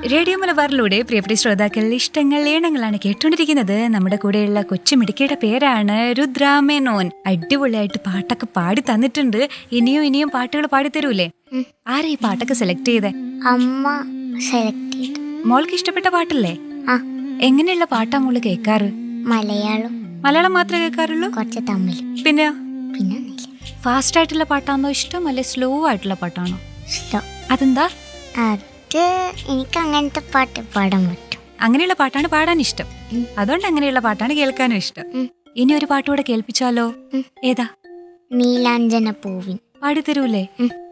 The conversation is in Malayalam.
റേഡിയോ മലബാറിലൂടെ പ്രിയപ്പെട്ട ശ്രോതാക്കൾ ഇഷ്ടങ്ങൾ ഏണങ്ങളാണ് കേട്ടുകൊണ്ടിരിക്കുന്നത് നമ്മുടെ കൂടെയുള്ള കൊച്ചുമിടുക്കിയുടെ പേരാണ് രുദ്രാമേനോൻ അടിപൊളിയായിട്ട് പാട്ടൊക്കെ പാടി തന്നിട്ടുണ്ട് ഇനിയും ഇനിയും പാട്ടുകൾ പാടി തരൂലേ ആരാ ഈ പാട്ടൊക്കെ സെലക്ട് ചെയ്തേ അമ്മ സെലക്ട് ചെയ്തു മോൾക്ക് ഇഷ്ടപ്പെട്ട പാട്ടല്ലേ ആ എങ്ങനെയുള്ള പാട്ടാ മോള് കേൾക്കാറ് മലയാളം മലയാളം മാത്രമേ കേൾക്കാറുള്ളൂ കുറച്ച് തമിഴ് പിന്നെ പിന്നെ ഒന്നുമില്ല. ഫാസ്റ്റ് ആയിട്ടുള്ള പാട്ടാണോ ഇഷ്ടം അല്ലെ സ്ലോ ആയിട്ടുള്ള പാട്ടാണോ ഇഷ്ടം അതെന്താ അത് എനിക്ക് അങ്ങനത്തെ പാട്ട് പാടാൻ പറ്റും അങ്ങനെയുള്ള പാട്ടാണ് പാടാൻ ഇഷ്ടം അതുകൊണ്ട് അങ്ങനെയുള്ള പാട്ടാണ് കേൾക്കാനും ഇഷ്ടം ഉം. ഇനി ഒരു പാട്ടുകൂടെ കേൾപ്പിച്ചാലോ ഉം. ഏതാ നീലാഞ്ജന പൂവിൻ പാടി തരൂലേ ഉം.